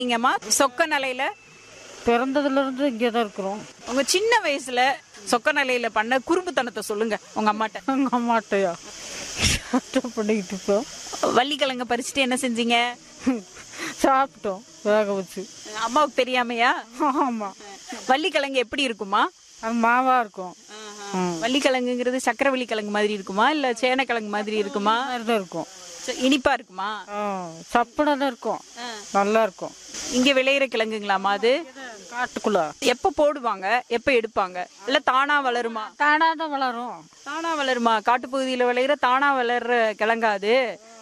நீங்கம்மா சொக்க நிலையில பிறந்ததுல இருந்து இங்கே தான் இருக்கிறோம் உங்க சின்ன வயசுல சொக்க நிலையில பண்ண குறும்புத்தனத்தை சொல்லுங்க உங்க அம்மாட்ட எங்கள் அம்மாட்டையா பண்ணிக்கிட்டு இருக்கோம் வள்ளிக்கிழங்க பறிச்சுட்டு என்ன செஞ்சீங்க சாப்பிட்டோம் வேக வச்சு அம்மாவுக்கு தெரியாமையா ஆமாம் வள்ளிக்கிழங்கு எப்படி இருக்குமா அது மாவா இருக்கும் ம். வள்ளிக்கிழங்குங்கிறது சக்கரவள்ளி கிழங்கு மாதிரி இருக்குமா இல்ல சேனக்கிழங்கு மாதிரி இருக்குமா மாதிரி தான் இருக்கும் ச- இனிப்பா இருக்குமா ஆ சப்பனை தான் இருக்கும் நல்லா இருக்கும் இங்க விளையிற கிழங்குங்களாமா அது காட்டுக்குள்ள எப்ப போடுவாங்க எப்ப எடுப்பாங்க இல்ல தானா வளருமா தானாக தான் வளரும் தானா வளருமா காட்டுப்பகுதியில விளையிற தானா வளர்ற கிழங்கா அது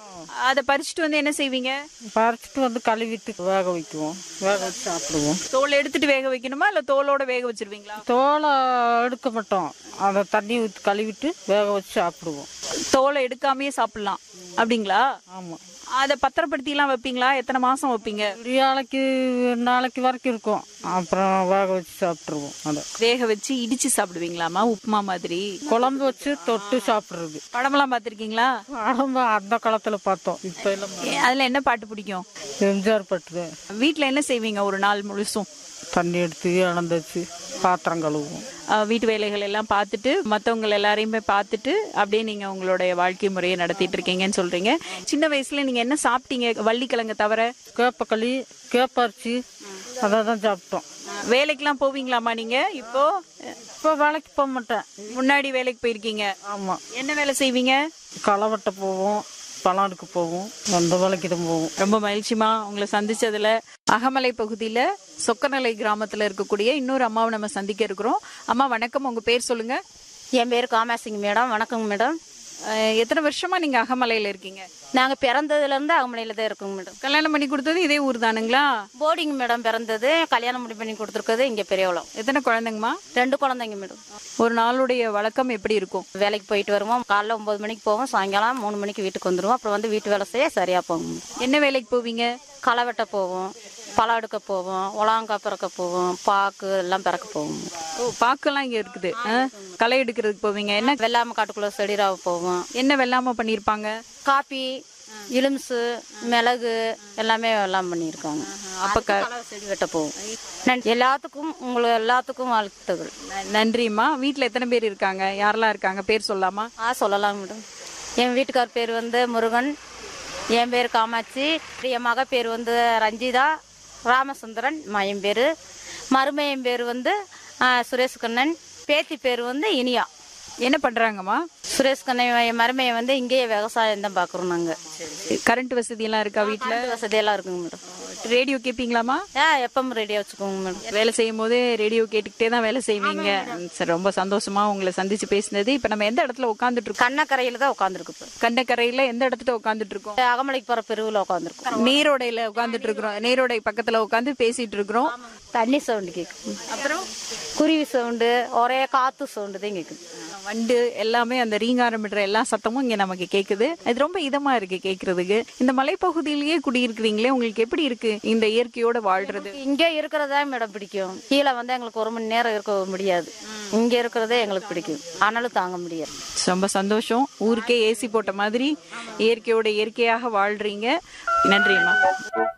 அதை பறிச்சுட்டு வந்து என்ன செய்வீங்க பறிச்சிட்டு வந்து கழுவிட்டு வேக வைக்குவோம் வேக வச்சு சாப்பிடுவோம் தோல் எடுத்துட்டு வேக வைக்கணுமா இல்ல தோலோட வேக வச்சிருவீங்களா தோலை எடுக்க மாட்டோம் அதை தண்ணி ஊற்றி கழுவிட்டு வேக வச்சு சாப்பிடுவோம் தோலை எடுக்காமயே சாப்பிடலாம் அப்படிங்களா ஆமாம் அதை பத்திரப்படுத்திலாம் வைப்பீங்களா எத்தனை மாசம் வைப்பீங்க நாளைக்கு நாளைக்கு வரைக்கும் இருக்கும் அப்புறம் வேக வச்சு சாப்பிட்ருவோம் அதை வேக வச்சு இடிச்சு சாப்பிடுவீங்களாமா உப்புமா மாதிரி குழம்பு வச்சு தொட்டு சாப்பிட்றது படமெல்லாம் பார்த்திருக்கீங்களா உடம்பு அந்த காலத்தில் பார்த்தோம் இப்போ எல்லாம் ஏ, அதுல என்ன பாட்டு பிடிக்கும் எம்ஜிஆர் பட்டுது வீட்ல என்ன செய்வீங்க ஒரு நாள் முழுசும் தண்ணி எடுத்து இழந்து வச்சு பாத்திரம் கழுவுவோம் அஹ், வீட்டு வேலைகள் எல்லாம் பார்த்துட்டு மற்றவங்க எல்லாரையுமே பார்த்துட்டு அப்படியே நீங்க உங்களுடைய வாழ்க்கை முறையை நடத்திட்டு இருக்கீங்கன்னு சொல்றீங்க சின்ன வயசுல நீங்க என்ன சாப்பிட்டீங்க வள்ளிக்கிழங்க தவிர கேப்பக்களி கேப்பரிசி அதை தான் சாப்பிட்டோம் வேலைக்கெல்லாம் போவீங்களாமா நீங்க இப்போ இப்போ வேலைக்கு போக மாட்டேன் முன்னாடி வேலைக்கு போயிருக்கீங்க ஆமாம் என்ன வேலை செய்வீங்க களை வெட்ட போவோம் பழம் எடுக்க போவோம் அந்த வேலைக்கு தான் போவோம் ரொம்ப மகிழ்ச்சிமா உங்களை சந்திச்சதுல அகமலை பகுதியில சொக்கநலை கிராமத்துல இருக்கக்கூடிய இன்னொரு அம்மாவை நம்ம சந்திக்க இருக்கிறோம் அம்மா வணக்கம் உங்க பேர் சொல்லுங்க என் பேர் காமாசிங்க மேடம் வணக்கங்க மேடம் அஹ், எத்தனை வருஷமா நீங்க அகமலையில இருக்கீங்க நாங்கள் பிறந்ததுலேருந்து அகமலையில் தான் இருக்கோங்க மேடம் கல்யாணம் பண்ணி கொடுத்தது இதே ஊர் தானுங்களா போர்டிங் மேடம் பிறந்தது கல்யாணம் முடி பண்ணி கொடுத்துருக்குது இங்கே பெரியவளம் எத்தனை குழந்தைங்கம்மா ரெண்டு குழந்தைங்க மேடம் ஒரு நாளுடைய வழக்கம் எப்படி இருக்கும் வேலைக்கு போயிட்டு வருவோம் காலைல ஒம்பது மணிக்கு போவோம் சாயங்காலம் மூணு மணிக்கு வீட்டுக்கு வந்துடுவோம் அப்புறம் வந்து வீட்டு வேலை செய்ய சரியாக போகும் என்ன வேலைக்கு போவீங்க களை வெட்ட போவோம் பழம் எடுக்க போவோம் உலாங்காய் பிறக்க போவோம் பாக்கு எல்லாம் பிறக்க போவோம் ஓ பாக்கெல்லாம் இங்க இருக்குது அஹ், களை எடுக்கிறதுக்கு போவீங்க என்ன வெள்ளாமை காட்டுக்குள்ளே செடிராவ போவோம் என்ன வெள்ளாம பண்ணிருப்பாங்க காப்பி இலும்சு மிளகு எல்லாமே எல்லாம் பண்ணியிருக்காங்க அப்ப க- களை செடி வெட்ட போவோம் நன்றி. எல்லாத்துக்கும் உங்களுக்கு எல்லாத்துக்கும் வாழ்த்துகள் நன்றிம்மா வீட்ல எத்தனை பேர் இருக்காங்க யாரெல்லாம் இருக்காங்க பேர் சொல்லாமா ஆ சொல்லலாம் மேடம் என் வீட்டுக்கார் பேர் வந்து முருகன் என் பேர் காமாட்சி என் மக பேர் வந்து ரஞ்சிதா ராமசுந்தரன் மயம் பேர் மருமையன் பேர் வந்து ஆ, சுரேஷ் கண்ணன் பேத்தி பேர் வந்து இனியா என்ன பண்றாங்கம்மா சுரேஷ் கண்ணன் என் மருமையை வந்து இங்கேயே விவசாயம் தான் பார்க்குறோம் நாங்கள் கரண்ட் வசதி எல்லாம் இருக்கா வீட்ல வசதியெல்லாம் இருக்குங்க மேடம் ரேடியோ கேப்பீங்களாமா ஆ எப்பவும் ரெடியாக வச்சுக்கோங்க மேடம் வேலை செய்யும் போதே ரேடியோ கேட்டுக்கிட்டே தான் வேலை செய்வீங்க சரி ரொம்ப சந்தோஷமா உங்களை சந்திச்சு பேசினது இப்ப நம்ம எந்த இடத்துல உட்காந்துட்டு இருக்கோம் கண்ணக்கரையில் தான் உட்காந்துருக்கு இப்போ கண்டக்கரையில எந்த இடத்துல உட்காந்துட்டு இருக்கோம் அகமலைக்கு போகிற பெருவில் உட்காந்துருக்கோம் நீரோடையில உட்காந்துட்டு இருக்கிறோம் நீரோடை பக்கத்துல உட்காந்து பேசிட்டு இருக்கிறோம் தண்ணி சவுண்டு கேட்குது அப்புறம் குருவி சவுண்டு ஒரே காற்று சவுண்டு தான் கேட்குது வண்டு எல்லாமே அந்த ரீங்காரமிடுற எல்லா சத்தமும் இங்க நமக்கு கேக்குது இது ரொம்ப இதமா இருக்கு கேக்குறதுக்கு இந்த மலைப்பகுதியிலேயே குடியிருக்கிறீங்களே உங்களுக்கு எப்படி இருக்கு இந்த இயற்கையோட வாழ்றது இங்கே இருக்கிறதா மேடம் பிடிக்கும் கீழே வந்து எங்களுக்கு ஒரு மணி நேரம் இருக்க முடியாது இங்கே இருக்கிறதே எங்களுக்கு பிடிக்கும் ஆனாலும் தாங்க முடியாது ரொம்ப சந்தோஷம் ஊருக்கே ஏசி போட்ட மாதிரி இயற்கையோட இயற்கையாக வாழ்றீங்க நன்றிம்மா